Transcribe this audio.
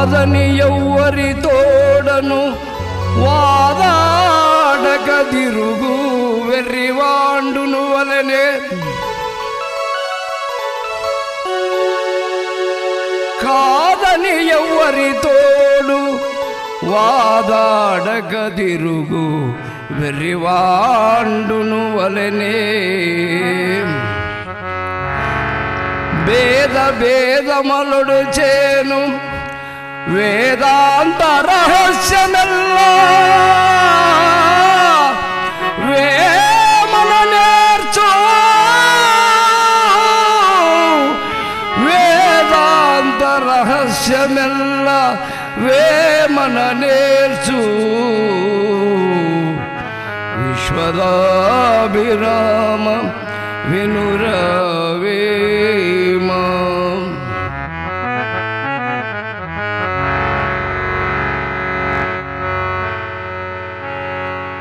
కాదని ఎవ్వరి తోడను వాదాడక తిరుగు వెర్రివాండును వలనే కాదని ఎవ్వరి తోడు వాదాడక తిరుగు వెర్రివాండును వలనే భేద భేదమలుడు చేను వేదాంత రహస్యమెల్లా వేమన నేర్చు వేదాంత రహస్యమెల్ల వేమన నేర్చు విశ్వదాభిరామ వినురవే